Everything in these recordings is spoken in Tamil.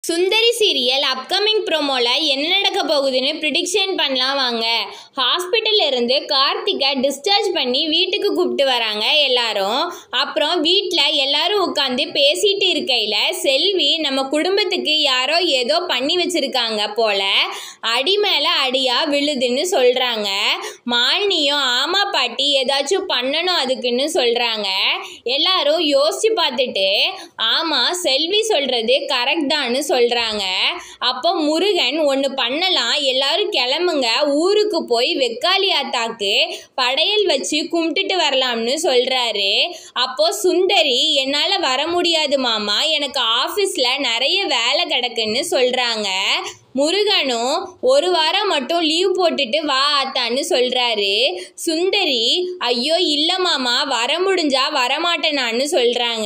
சுந்தரி சீரியல் அப்கமிங் ப்ரோமோல என்ன நடக்க போகுதுன்னு ப்ரிடிக்ஷன் பண்ணலாம் வாங்க ஹாஸ்பிட்டல்ல இருந்து கார்த்திகை டிஸ்சார்ஜ் பண்ணி வீட்டுக்கு கூப்பிட்டு வராங்க எல்லாரும் அப்புறம் வீட்டில் எல்லாரும் உட்காந்து பேசிட்டு இருக்கையில செல்வி நம்ம குடும்பத்துக்கு யாரோ ஏதோ பண்ணி வச்சிருக்காங்க போல அடி மேல அடியா விழுதுன்னு சொல்றாங்க மாலினியும் ஆமா பாட்டி ஏதாச்சும் பண்ணணும் அதுக்குன்னு சொல்றாங்க எல்லாரும் யோசிச்சு பார்த்துட்டு ஆமா செல்வி சொல்றது கரெக்ட் தான்னு சொல்றாங்க அப்போ முருகன் ஒன்று பண்ணலாம் எல்லாரும் கிளம்புங்க ஊருக்கு போய் வெக்காளி ஆத்தாக்கு படையல் வச்சு கும்பிட்டுட்டு வரலாம்னு சொல்றாரு அப்போ சுந்தரி என்னால் வர முடியாது மாமா எனக்கு ஆஃபீஸில் நிறைய வேலை கிடக்குன்னு சொல்றாங்க முருகனும் ஒரு வாரம் மட்டும் லீவ் போட்டுட்டு வா ஆத்தான்னு சொல்றாரு சுந்தரி ஐயோ இல்ல மாமா வர முடிஞ்சா வரமாட்டேனான்னு சொல்றாங்க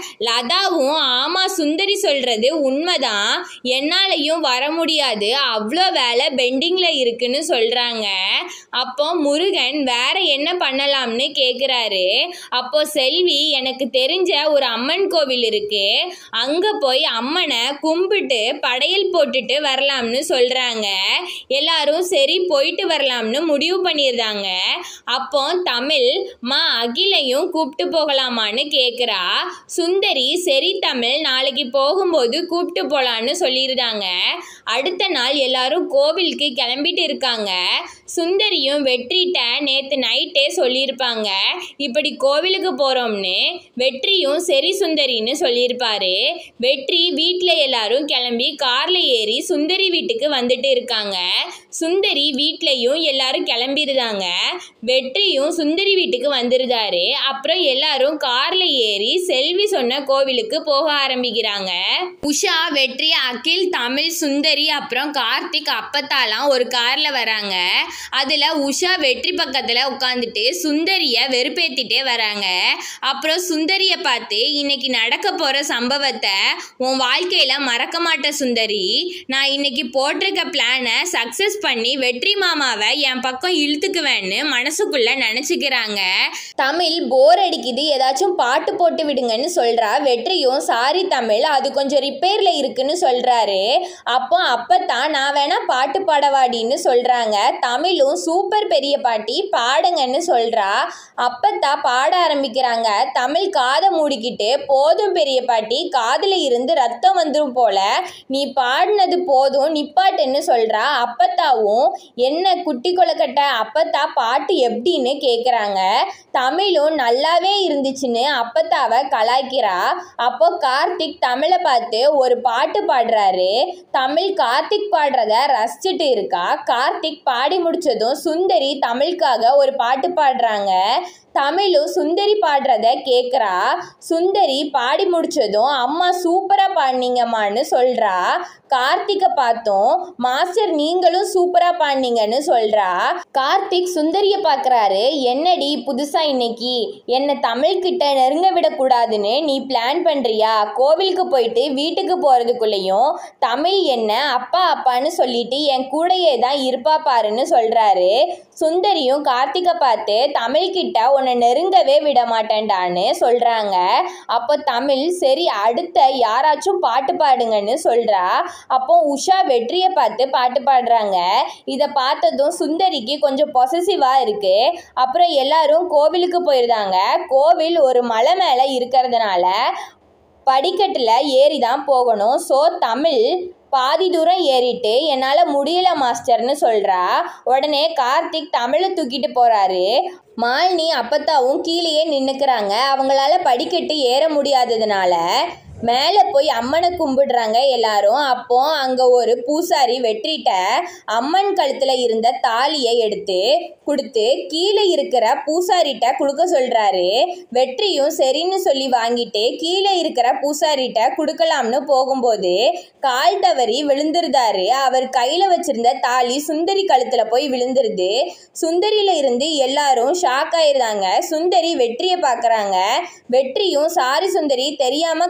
லதாவும் ஆமா சுந்தரி சொல்றது உண்மைதான் என்னாலையும் வர முடியாது அவ்வளோ வேலை பெண்டிங்ல இருக்குன்னு சொல்றாங்க அப்போ முருகன் வேற என்ன பண்ணலாம்னு கேக்குறாரு அப்போ செல்வி எனக்கு தெரிஞ்ச ஒரு அம்மன் கோவில் இருக்கு அங்க போய் அம்மனை கும்பிட்டு படையல் போட்டுட்டு வரலாம்னு சொல்றாங்க எல்லாரும் சரி போயிட்டு வரலாம்னு முடிவு பண்ணியிருந்தாங்க அப்போ தமிழ் மா அகிலையும் கூப்பிட்டு போகலாமான்னு கேட்குறா சுந்தரி சரி தமிழ் நாளைக்கு போகும்போது கூப்பிட்டு போகலான்னு சொல்லியிருந்தாங்க அடுத்த நாள் எல்லாரும் கோவிலுக்கு கிளம்பிட்டு இருக்காங்க சுந்தரியும் வெற்றிட்ட நேற்று நைட்டே சொல்லியிருப்பாங்க இப்படி கோவிலுக்கு போகிறோம்னு வெற்றியும் சரி சுந்தரின்னு சொல்லியிருப்பாரு வெற்றி வீட்டில் எல்லாரும் கிளம்பி காரில் ஏறி சுந்தரி வீட்டுக்கு வந்துட்டு இருக்காங்க சுந்தரி வீட்லேயும் எல்லாரும் கிளம்பிருந்தாங்க வெற்றியும் சுந்தரி வீட்டுக்கு வந்துருந்தாரு அப்புறம் எல்லாரும் காரில் ஏறி செல்வி சொன்ன கோவிலுக்கு போக ஆரம்பிக்கிறாங்க உஷா வெற்றி அகில் தமிழ் சுந்தரி அப்புறம் கார்த்திக் அப்பத்தாலாம் ஒரு காரில் வராங்க அதில் உஷா வெற்றி பக்கத்தில் உட்காந்துட்டு சுந்தரியை வெறுப்பேற்றிட்டே வராங்க அப்புறம் சுந்தரியை பார்த்து இன்னைக்கு நடக்க போகிற சம்பவத்தை உன் வாழ்க்கையில் மறக்க மாட்ட சுந்தரி நான் இன்னைக்கு போட்டிருக்க பிளானை சக்ஸஸ் பண்ணி வெற்றி மாமாவை என் பக்கம் இழுத்துக்குவேன்னு மனசுக்குள்ள நினச்சிக்கிறாங்க தமிழ் போர் அடிக்குது ஏதாச்சும் பாட்டு போட்டு விடுங்கன்னு சொல்றா வெற்றியும் சாரி தமிழ் அது கொஞ்சம் ரிப்பேர்ல இருக்குன்னு சொல்றாரு அப்போ அப்பத்தான் நான் வேணா பாட்டு பாடவாடின்னு சொல்றாங்க தமிழும் சூப்பர் பெரிய பாட்டி பாடுங்கன்னு சொல்றா அப்பத்தா பாட ஆரம்பிக்கிறாங்க தமிழ் காதை மூடிக்கிட்டு போதும் பெரிய பாட்டி காதுல இருந்து ரத்தம் வந்துரும் போல நீ பாடினது போதும் நிப்பாட்டுன்னு சொல்றா அப்பத்தாவும் என்ன குட்டி கொலக்கட்டை அப்பத்தா பாட்டு எப்படின்னு கேட்குறாங்க தமிழும் நல்லாவே இருந்துச்சுன்னு அப்பத்தாவை கலாய்க்கிறா அப்போ கார்த்திக் தமிழை பார்த்து ஒரு பாட்டு பாடுறாரு தமிழ் கார்த்திக் பாடுறத ரசிச்சுட்டு இருக்கா கார்த்திக் பாடி முடிச்சதும் சுந்தரி தமிழுக்காக ஒரு பாட்டு பாடுறாங்க தமிழும் சுந்தரி பாடுறத கேட்குறா சுந்தரி பாடி முடிச்சதும் அம்மா சூப்பராக பாடினீங்கம்மான்னு சொல்கிறா கார்த்திகை பார்த்தோம் மாஸ்டர் நீங்களும் சூப்பராக பாடினீங்கன்னு சொல்கிறா கார்த்திக் சுந்தரியை பார்க்குறாரு என்னடி புதுசாக இன்னைக்கு என்னை தமிழ்கிட்ட நெருங்க விடக்கூடாதுன்னு நீ பிளான் பண்ணுறியா கோவிலுக்கு போயிட்டு வீட்டுக்கு போகிறதுக்குள்ளேயும் தமிழ் என்ன அப்பா அப்பான்னு சொல்லிட்டு என் கூடையே தான் இருப்பா பாருன்னு சொல்கிறாரு சுந்தரியும் கார்த்திகை பார்த்து தமிழ்கிட்ட உன்னை நெருங்கவே விட மாட்டேன்டான்னு சொல்கிறாங்க அப்போ தமிழ் சரி அடுத்த யாராச்சும் பாட்டு பாடுங்கன்னு சொல்கிறா அப்போ உஷா வெற்றியை பார்த்து பாட்டு பாடுறாங்க இதை பார்த்ததும் சுந்தரிக்கு கொஞ்சம் பொசசிவாக இருக்குது அப்புறம் எல்லாரும் கோவிலுக்கு போயிருந்தாங்க கோவில் ஒரு மலை மேலே இருக்கிறதுனால படிக்கட்டில் ஏறி தான் போகணும் ஸோ தமிழ் பாதி தூரம் ஏறிட்டு என்னால் முடியல மாஸ்டர்னு சொல்கிறா உடனே கார்த்திக் தமிழை தூக்கிட்டு போகிறாரு மாலினி அப்பத்தாவும் கீழேயே நின்றுக்கிறாங்க அவங்களால படிக்கட்டு ஏற முடியாததுனால மேலே போய் அம்மனை கும்பிடுறாங்க எல்லாரும் அப்போ அங்கே ஒரு பூசாரி வெற்றிட்ட அம்மன் கழுத்தில் இருந்த தாலியை எடுத்து கொடுத்து கீழே இருக்கிற பூசாரிட்ட கொடுக்க சொல்கிறாரு வெற்றியும் சரின்னு சொல்லி வாங்கிட்டு கீழே இருக்கிற பூசாரிட்ட கொடுக்கலாம்னு போகும்போது கால் தவறி விழுந்துருதாரு அவர் கையில் வச்சிருந்த தாலி சுந்தரி கழுத்தில் போய் விழுந்துருது சுந்தரியில இருந்து எல்லாரும் ஷாக் ஆயிருந்தாங்க சுந்தரி வெற்றியை பார்க்குறாங்க வெற்றியும் சாரி சுந்தரி தெரியாமல் கை தவறி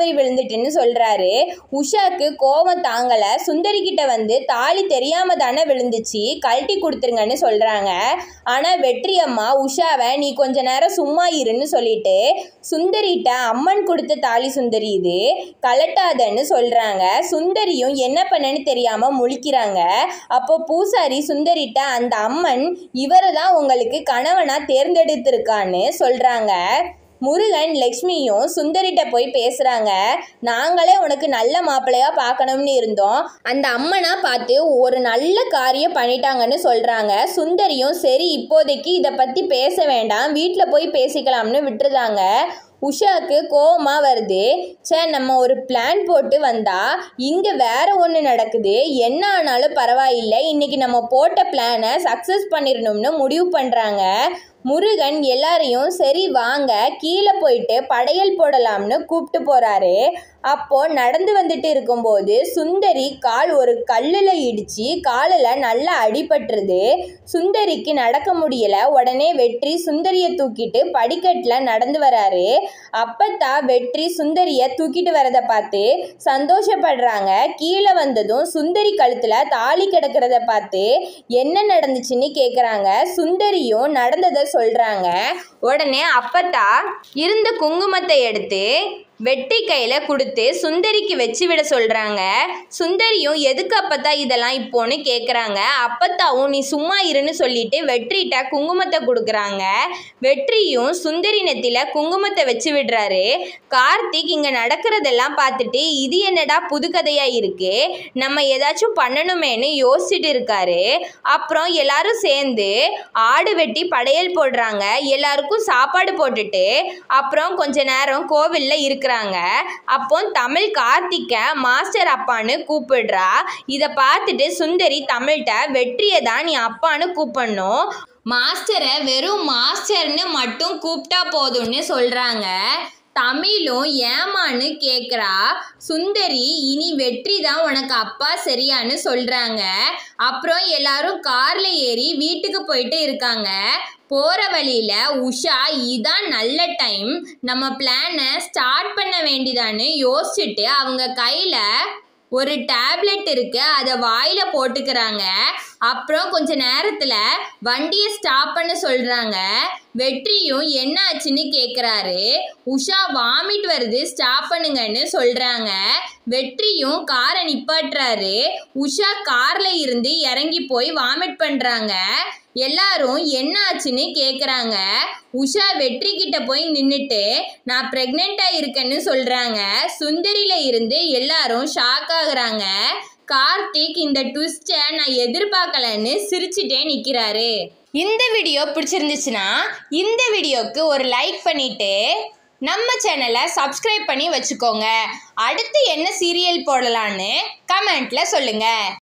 தவறி விழுந்துட்டுன்னு சொல்றாரு உஷாக்கு கோபம் தாங்கல சுந்தரி கிட்ட வந்து தாலி தெரியாம தானே விழுந்துச்சு கழட்டி கொடுத்துருங்கன்னு சொல்றாங்க ஆனா வெற்றி அம்மா உஷாவை நீ கொஞ்ச நேரம் சும்மா இருன்னு சொல்லிட்டு சுந்தரிட்ட அம்மன் கொடுத்த தாலி சுந்தரி இது கலட்டாதன்னு சொல்றாங்க சுந்தரியும் என்ன பண்ணன்னு தெரியாம முழிக்கிறாங்க அப்போ பூசாரி சுந்தரிட்ட அந்த அம்மன் இவரை தான் உங்களுக்கு கணவனா தேர்ந்தெடுத்திருக்கான்னு சொல்றாங்க முருகன் லக்ஷ்மியும் சுந்தரிட்ட போய் பேசுறாங்க நாங்களே உனக்கு நல்ல மாப்பிள்ளையா பார்க்கணும்னு இருந்தோம் அந்த அம்மனா பார்த்து ஒரு நல்ல காரியம் பண்ணிட்டாங்கன்னு சொல்றாங்க சுந்தரியும் சரி இப்போதைக்கு இதை பத்தி பேச வேண்டாம் வீட்டில் போய் பேசிக்கலாம்னு விட்டுருதாங்க உஷாக்கு கோவமா வருது சே நம்ம ஒரு பிளான் போட்டு வந்தா இங்க வேற ஒன்று நடக்குது என்ன ஆனாலும் பரவாயில்லை இன்னைக்கு நம்ம போட்ட பிளானை சக்ஸஸ் பண்ணிடணும்னு முடிவு பண்றாங்க முருகன் எல்லாரையும் சரி வாங்க கீழே போயிட்டு படையல் போடலாம்னு கூப்பிட்டு போறாரு அப்போ நடந்து வந்துட்டு இருக்கும்போது சுந்தரி கால் ஒரு கல்லில் இடிச்சு காலில் நல்லா அடிபட்டுருது சுந்தரிக்கு நடக்க முடியல உடனே வெற்றி சுந்தரியை தூக்கிட்டு படிக்கட்டில் நடந்து வராரு அப்பத்தான் வெற்றி சுந்தரியை தூக்கிட்டு வரதை பார்த்து சந்தோஷப்படுறாங்க கீழே வந்ததும் சுந்தரி கழுத்தில் தாலி கிடக்கிறத பார்த்து என்ன நடந்துச்சுன்னு கேட்குறாங்க சுந்தரியும் நடந்ததை சொல்கிறாங்க உடனே அப்பத்தா இருந்த குங்குமத்தை எடுத்து வெட்டி கையில் கொடுத்து சுந்தரிக்கு வச்சு விட சொல்கிறாங்க சுந்தரியும் எதுக்கு அப்பத்தா இதெல்லாம் இப்போன்னு கேட்குறாங்க அப்பத்தாவும் நீ சும்மா இருன்னு சொல்லிட்டு வெற்றிட்ட குங்குமத்தை கொடுக்குறாங்க வெற்றியும் சுந்தரி நெத்தியில் குங்குமத்தை வச்சு விடுறாரு கார்த்திக் இங்கே நடக்கிறதெல்லாம் பார்த்துட்டு இது என்னடா புது கதையாக இருக்கு நம்ம ஏதாச்சும் பண்ணணுமேன்னு யோசிச்சுட்டு இருக்காரு அப்புறம் எல்லாரும் சேர்ந்து ஆடு வெட்டி படையல் போடுறாங்க எல்லாருக்கும் சாப்பாடு போட்டுட்டு அப்புறம் கொஞ்ச நேரம் கோவிலில் இருக்கிறாங்க அப்போ தமிழ் கார்த்திக்க மாஸ்டர் அப்பான்னு கூப்பிடுறா இதை பார்த்துட்டு சுந்தரி தமிழ்கிட்ட வெற்றியை தான் நீ அப்பான்னு கூப்பிடணும் மாஸ்டரை வெறும் மாஸ்டர்னு மட்டும் கூப்பிட்டா போதும்னு சொல்கிறாங்க தமிழும் ஏமான்னு கேட்குறா சுந்தரி இனி வெற்றி தான் உனக்கு அப்பா சரியான்னு சொல்கிறாங்க அப்புறம் எல்லாரும் காரில் ஏறி வீட்டுக்கு போயிட்டு இருக்காங்க போகிற வழியில் உஷா இதான் நல்ல டைம் நம்ம பிளானை ஸ்டார்ட் பண்ண வேண்டிதான்னு யோசிச்சுட்டு அவங்க கையில் ஒரு டேப்லெட் இருக்கு அதை வாயில போட்டுக்கிறாங்க அப்புறம் கொஞ்ச நேரத்துல வண்டியை ஸ்டாப் பண்ண சொல்றாங்க வெற்றியும் என்ன ஆச்சுன்னு கேக்குறாரு உஷா வாமிட் வருது ஸ்டாப் பண்ணுங்கன்னு சொல்றாங்க வெற்றியும் காரை நிப்பாட்டுறாரு உஷா கார்ல இருந்து இறங்கி போய் வாமிட் பண்றாங்க எல்லாரும் என்ன ஆச்சுன்னு கேக்குறாங்க உஷா வெற்றி கிட்ட போய் நின்னுட்டு நான் பிரெக்னெண்டா இருக்கேன்னு சொல்றாங்க சுந்தரியில இருந்து எல்லாரும் ஷாக் ஆகுறாங்க கார்த்திக் இந்த ட்விஸ்ட்டை நான் எதிர்பார்க்கலன்னு சிரிச்சுட்டே நிற்கிறாரு இந்த வீடியோ பிடிச்சிருந்துச்சுன்னா இந்த வீடியோக்கு ஒரு லைக் பண்ணிட்டு நம்ம சேனலை சப்ஸ்கிரைப் பண்ணி வச்சுக்கோங்க அடுத்து என்ன சீரியல் போடலான்னு கமெண்ட்ல சொல்லுங்க